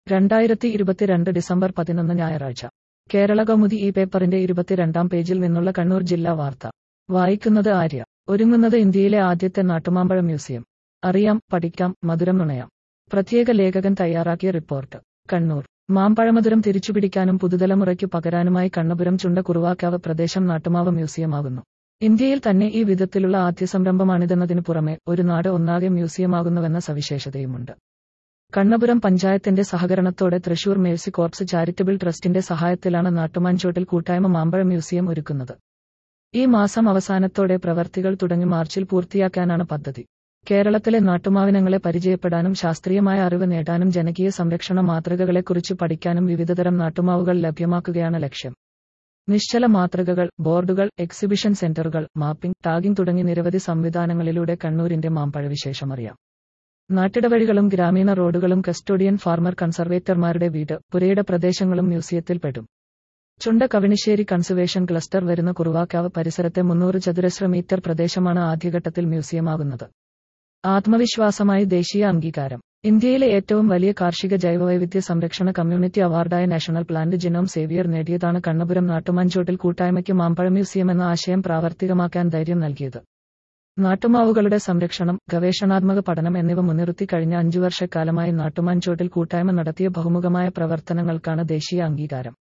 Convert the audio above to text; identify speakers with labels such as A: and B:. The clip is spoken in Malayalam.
A: രണ്ടായിരത്തി ഇരുപത്തിരണ്ട് ഡിസംബർ പതിനൊന്ന് ഞായറാഴ്ച കേരള കൗമുദി ഈ പേപ്പറിന്റെ ഇരുപത്തിരണ്ടാം പേജിൽ നിന്നുള്ള കണ്ണൂർ ജില്ലാ വാർത്ത വായിക്കുന്നത് ആര്യ ഒരുങ്ങുന്നത് ഇന്ത്യയിലെ ആദ്യത്തെ നാട്ടുമാമ്പഴ മ്യൂസിയം അറിയാം പഠിക്കാം മധുരം നുണയാം പ്രത്യേക ലേഖകൻ തയ്യാറാക്കിയ റിപ്പോർട്ട് കണ്ണൂർ മാമ്പഴമധുരം തിരിച്ചുപിടിക്കാനും പുതുതലമുറയ്ക്കു പകരാനുമായി കണ്ണപുരം ചുണ്ട കുറുവാക്കാവ് പ്രദേശം നാട്ടുമാവ് മ്യൂസിയമാകുന്നു ഇന്ത്യയിൽ തന്നെ ഈ വിധത്തിലുള്ള ആദ്യ സംരംഭമാണിതെന്നതിനു പുറമെ ഒരു നാട് ഒന്നാകെ മ്യൂസിയമാകുന്നുവെന്ന സവിശേഷതയുമുണ്ട് കണ്ണപുരം പഞ്ചായത്തിന്റെ സഹകരണത്തോടെ തൃശൂർ മേഴ്സി കോർപ്സ് ചാരിറ്റബിൾ ട്രസ്റ്റിന്റെ സഹായത്തിലാണ് നാട്ടുമാഞ്ചോട്ടിൽ കൂട്ടായ്മ മാമ്പഴ മ്യൂസിയം ഒരുക്കുന്നത് ഈ മാസം അവസാനത്തോടെ പ്രവർത്തികൾ തുടങ്ങി മാർച്ചിൽ പൂർത്തിയാക്കാനാണ് പദ്ധതി കേരളത്തിലെ നാട്ടുമാവിനങ്ങളെ പരിചയപ്പെടാനും ശാസ്ത്രീയമായ അറിവ് നേടാനും ജനകീയ സംരക്ഷണ മാതൃകകളെക്കുറിച്ച് പഠിക്കാനും വിവിധതരം നാട്ടുമാവുകൾ ലഭ്യമാക്കുകയാണ് ലക്ഷ്യം നിശ്ചല മാതൃകകൾ ബോർഡുകൾ എക്സിബിഷൻ സെന്ററുകൾ മാപ്പിംഗ് ടാഗിംഗ് തുടങ്ങി നിരവധി സംവിധാനങ്ങളിലൂടെ കണ്ണൂരിന്റെ മാമ്പഴവിശേഷമറിയാം നാട്ടിടവഴികളും ഗ്രാമീണ റോഡുകളും കസ്റ്റോഡിയൻ ഫാർമർ കൺസർവേറ്റർമാരുടെ വീട് പുരയിട പ്രദേശങ്ങളും മ്യൂസിയത്തിൽ പെടും ചുണ്ട കവിണിശ്ശേരി കൺസർവേഷൻ ക്ലസ്റ്റർ വരുന്ന കുറുവാക്കാവ് പരിസരത്തെ മുന്നൂറ് ചതുരശ്ര മീറ്റർ പ്രദേശമാണ് ആദ്യഘട്ടത്തിൽ മ്യൂസിയമാകുന്നത് ആത്മവിശ്വാസമായി ദേശീയ അംഗീകാരം ഇന്ത്യയിലെ ഏറ്റവും വലിയ കാർഷിക ജൈവവൈവിധ്യ സംരക്ഷണ കമ്മ്യൂണിറ്റി അവാർഡായ നാഷണൽ പ്ലാന്റ് ജിനോം സേവിയർ നേടിയതാണ് കണ്ണപുരം നാട്ടുമഞ്ചോട്ടിൽ കൂട്ടായ്മയ്ക്ക് മാമ്പഴ മ്യൂസിയം എന്ന ആശയം പ്രാവർത്തികമാക്കാൻ ധൈര്യം നൽകിയത് നാട്ടുമാവുകളുടെ സംരക്ഷണം ഗവേഷണാത്മക പഠനം എന്നിവ മുൻനിർത്തി കഴിഞ്ഞ അഞ്ചു വർഷക്കാലമായി നാട്ടുമാഞ്ചോട്ടിൽ കൂട്ടായ്മ നടത്തിയ ബഹുമുഖമായ പ്രവർത്തനങ്ങൾക്കാണ് ദേശീയ അംഗീകാരം